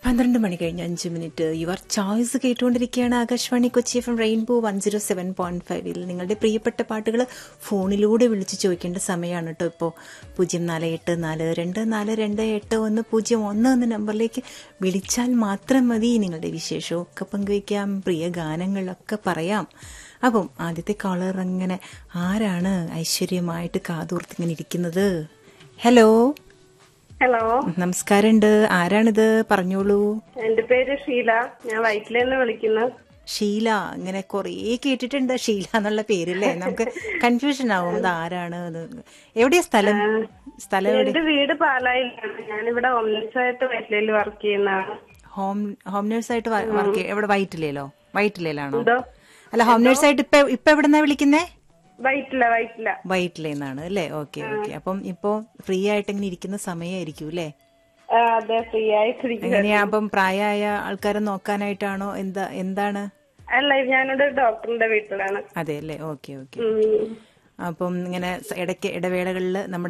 പന്ത്രണ്ട് മണി കഴിഞ്ഞ് അഞ്ച് മിനിറ്റ് യുവർ ചോയ്സ് കേട്ടുകൊണ്ടിരിക്കുകയാണ് Akashvani Kochi F M rainbow one zero seven point ഫൈവിൽ നിങ്ങളുടെ പ്രിയപ്പെട്ട പാട്ടുകൾ ഫോണിലൂടെ വിളിച്ച് ചോദിക്കേണ്ട സമയമാണ് കേട്ടോ ഇപ്പോൾ പൂജ്യം നാല് എട്ട് നാല് രണ്ട് നാല് രണ്ട് എട്ട് ഒന്ന് പൂജ്യം ഒന്ന് എന്ന നമ്പറിലേക്ക് വിളിച്ചാൽ മാത്രം മതി നിങ്ങളുടെ വിശേഷമൊക്കെ പങ്കുവയ്ക്കാം പ്രിയ ഗാനങ്ങളൊക്കെ പറയാം അപ്പം ആദ്യത്തെ കോളർ അങ്ങനെ ആരാണ് ഐശ്വര്യമായിട്ട് കാതോർത്തിങ്ങനെ ഇരിക്കുന്നത് ഹലോ ഹലോ നമസ്കാരമുണ്ട് ആരാണിത് പറഞ്ഞോളൂ എന്റെ പേര് ഷീല ഞാൻ വൈറ്റിലെന്ന് വിളിക്കുന്നു ഷീല ഇങ്ങനെ കുറേ കേട്ടിട്ടുണ്ട് ഷീല എന്നുള്ള പേരല്ലേ നമുക്ക് കൺഫ്യൂഷൻ ആവും ഇത് ആരാണ് ഇത് എവിടെയാ സ്ഥലം സ്ഥലം എവിടെ എന്റെ വീട് പാലായിലാണ് ഞാനിവിടെ ഒന്നിച്ചായിട്ട് വൈറ്റിലയിൽ വർക്ക് ചെയ്യുന്നതാണ് ഹോം ഹോം നേഴ്സായിട്ട് വർക്ക് എവിടെ വൈറ്റിലേലോ വൈറ്റിലേലാണോ എന്തോ അല്ല ഹോം നേഴ്സായിട്ട് ഇപ്പൊ ഇപ്പൊ എവിടെന്നാ വിളിക്കുന്നേ വൈറ്റില വൈറ്റില വൈറ്റിലേന്നാണ് അല്ലേ ഓക്കെ ഓക്കെ അപ്പം ഇപ്പൊ ഫ്രീ ആയിട്ട് ഇങ്ങനെ ഇരിക്കുന്ന സമയമായിരിക്കും അല്ലേ ആ, അതെ ഫ്രീ ആയിട്ടിരിക്കുക എങ്ങനെയാ അപ്പം പ്രായമായ ആൾക്കാരെ നോക്കാനായിട്ടാണോ എന്താ എന്താണ് അല്ല ഞാനിവിടെ ഡോക്ടറിന്റെ വീട്ടിലാണ് അതെ അല്ലേ ഓക്കെ ഓക്കെ ഉം. അപ്പം ഇങ്ങനെ സ- ഇടയ്ക്ക് ഇടവേളകളിൽ നമ്മുടെ